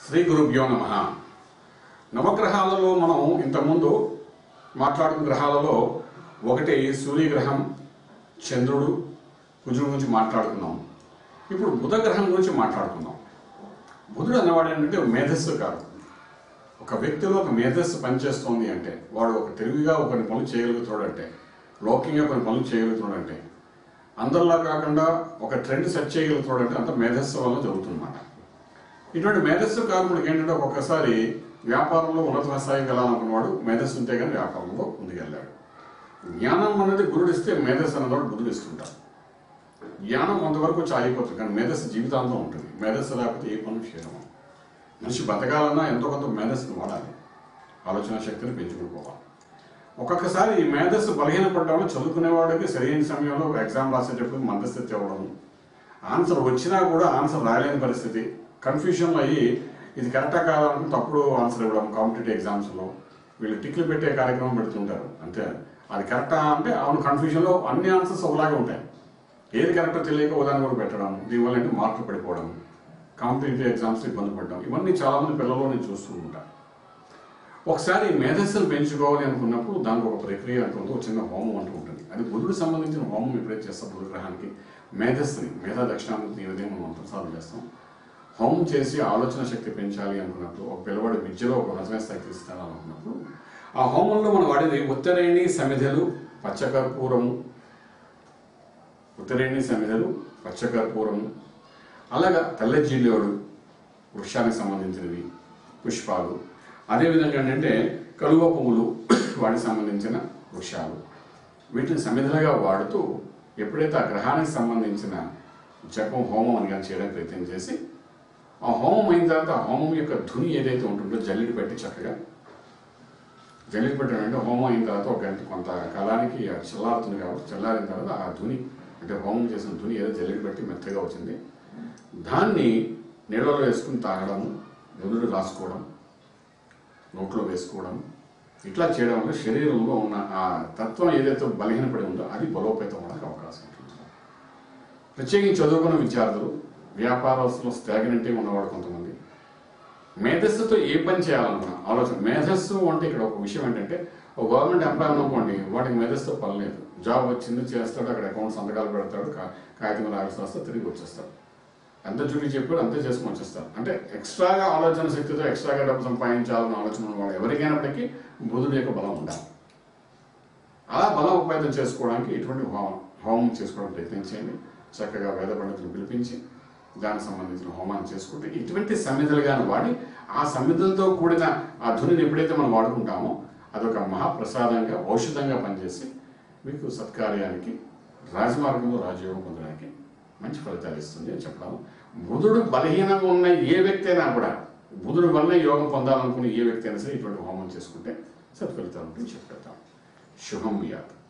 శ్రీ గురుభ్యో నమ నవగ్రహాలలో మనం ఇంతకుముందు మాట్లాడుకున్న గ్రహాలలో ఒకటి సూర్యగ్రహం చంద్రుడు కుజుడు గురించి మాట్లాడుకున్నాం ఇప్పుడు బుధ గ్రహం గురించి మాట్లాడుకుందాం బుధుడు అన్నవాడు ఏంటంటే మేధస్సు కాదు ఒక వ్యక్తిలో ఒక మేధస్సు పనిచేస్తోంది అంటే వాడు ఒక తెలివిగా కొన్ని పనులు చేయగలుగుతాడంటే లౌకికంగా కొన్ని పనులు చేయగలుగుతాడంటే అందరిలా కాకుండా ఒక ట్రెండ్ సెట్ చేయగలుగుతాడంటే అంత మేధస్సు వల్ల జరుగుతుందన్నమాట ఇటువంటి మేధస్సు కారణుడికి ఏంటంటే ఒక్కొక్కసారి వ్యాపారంలో ఉన్నత స్థాయికి వెళ్ళాలనుకున్నవాడు మేధస్సు ఉంటే కానీ వ్యాపారంలో ముందుకెళ్ళాడు జ్ఞానం అనేది గురుడు ఇస్తే మేధస్సు అనేవాడు బుద్ధుడు ఇస్తుంటాడు జ్ఞానం కొంతవరకు వచ్చి ఆగిపోతుంది కానీ మేధస్సు జీవితాంతం ఉంటుంది మేధస్సు లేకపోతే ఏ పనులు చేయడం మనిషి బతకాలన్నా ఎంతో కొంత మేధస్సును వాడాలి ఆలోచన శక్తిని పెంచుకుపోవాలి ఒక్కొక్కసారి ఈ మేధస్సు బలహీనపడ్డాము చదువుకునేవాడికి సరైన సమయంలో ఎగ్జామ్ రాసేటప్పుడు మధ్యస్థితి ఇవ్వడం ఆన్సర్ వచ్చినా కూడా ఆన్సర్ రాయలేని పరిస్థితి కన్ఫ్యూజన్లో అయ్యి ఇది కరెక్టా కావాలని తప్పుడు ఆన్సర్ ఇవ్వడం కాంపిటేటివ్ ఎగ్జామ్స్లో వీళ్ళు టిక్లు పెట్టే కార్యక్రమం పెడుతుంటారు అంతే అది కరెక్టా అంటే అవును కన్ఫ్యూజన్లో అన్ని ఆన్సర్స్ ఒకలాగే ఉంటాయి ఏది కరెక్టో తెలియక ఉదాహరణ కూడా పెట్టడం దీనివల్ల ఏంటి మార్కులు పడిపోవడం కాంపిటేటివ్ ఎగ్జామ్స్ ఇబ్బంది పడడం ఇవన్నీ చాలామంది పిల్లల్లో నేను చూస్తూ ఉంటాను ఒకసారి మేధస్సును పెంచుకోవాలి అనుకున్నప్పుడు దానికి ఒక ప్రక్రియ అంటుంది ఒక చిన్న హోమం అంటూ ఉంటుంది అది బుధుడు సంబంధించిన హోమం ఎప్పుడైతే చేస్తాం బుధ గ్రహానికి మేధస్సుని మేధా దక్షిణామూర్తి ఈ విధంగా మనం మంత్రసారం చేస్తాం హోమం చేసి ఆలోచన శక్తి పెంచాలి అనుకున్నప్పుడు ఒక పిల్లవాడి విద్యలో ఒక ఉన్నతమైన స్థాయి తీసుకెళ్ళాలి అనుకున్నప్పుడు ఆ హోమంలో మనం వాడేది ఉత్తరేణి సమిధలు పచ్చకర్పూరము ఉత్తరేణి సమిధలు పచ్చకర్పూరము అలాగా తెల్ల జిల్లేడు వృక్షానికి సంబంధించినవి పుష్పాలు అదేవిధంగా ఏంటంటే కలువ పువ్వులు వాటికి సంబంధించిన వృక్షాలు వీటిని సమిధలుగా వాడుతూ ఎప్పుడైతే ఆ గ్రహానికి సంబంధించిన జపం హోమం అని కానీ చేయడానికి ప్రయత్నం చేసి ఆ హోమం అయిన తర్వాత ఆ హోమం యొక్క ధుని ఏదైతే ఉంటుందో జల్లిడి పెట్టి చక్కగా జల్లిడి పెట్టడం అంటే హోమం అయిన తర్వాత ఒక గంట కొంత కాలానికి అది చల్లారుతుంది కాబట్టి చల్లారిన తర్వాత ఆ ధుని అంటే హోమం చేసిన ధుని ఏదో జల్లిడి పెట్టి మెత్తగా వచ్చింది దాన్ని నీళ్ళలో వేసుకుని తాగడము నుదురు రాసుకోవడం నోట్లో వేసుకోవడం ఇట్లా చేయడం వల్ల శరీరంలో ఉన్న ఆ తత్వం ఏదైతే బలహీనపడి ఉందో అది బలోపేతం అవడానికి అవకాశం ఉంటుంది ప్రత్యేకించి చదువుకున్న విద్యార్థులు వ్యాపారస్తులు స్టాగ్నెంటే ఉన్నవాడు కొంతమంది మేధస్సుతో ఏ పని చేయాలనుకున్నా ఆలోచన మేధస్సు అంటే ఇక్కడ ఒక విషయం ఏంటంటే ఒక గవర్నమెంట్ ఎంప్లాయ్ అనుకోండి వాటికి మేధస్సుతో పని లేదు జాబ్ వచ్చింది చేస్తాడు అక్కడ అకౌంట్ సంతకాలు పెడతాడు కా- కాగితం రాయాల్సి వస్తే తిరిగి వచ్చేస్తాడు ఎంత డ్యూటీ చెప్పాడు అంతే చేసుకుని వచ్చేస్తారు అంటే ఎక్స్ట్రాగా ఆలోచన శక్తితో ఎక్స్ట్రాగా డబ్బు సంపాదించాలన్న ఆలోచన ఉన్నవాడు ఎవరికైనప్పటికీ బుధుడి యొక్క బలం ఉండాలి అలా బలం ఉపయోగం చేసుకోవడానికి ఇటువంటి హోమం హోమం చేసుకోవడం ప్రయత్నించండి చక్కగా వేద పండితులు పిలిపించి దానికి సంబంధించిన హోమాన్ని చేసుకుంటే ఇటువంటి సమిధలుగాను వాడి ఆ సమిధులతో కూడిన ఆ ధునిని ఎప్పుడైతే మనం వాడుకుంటామో అదొక మహాప్రసాదంగా ఔషధంగా పనిచేసి మీకు సత్కార్యానికి రాజమార్గంలో రాజయోగం పొందడానికి మంచి ఫలితాలు ఇస్తుంది అని చెప్పడం బుధుడు బలహీనంగా ఉన్న ఏ వ్యక్తి అయినా కూడా బుధుడు వల్ల యోగం పొందాలనుకునే ఏ వ్యక్తి అయినా సరే ఇటువంటి హోమం చేసుకుంటే సత్ఫలితాలు ఉంటుంది చెప్పేద్దాం శుభం వ్యాధి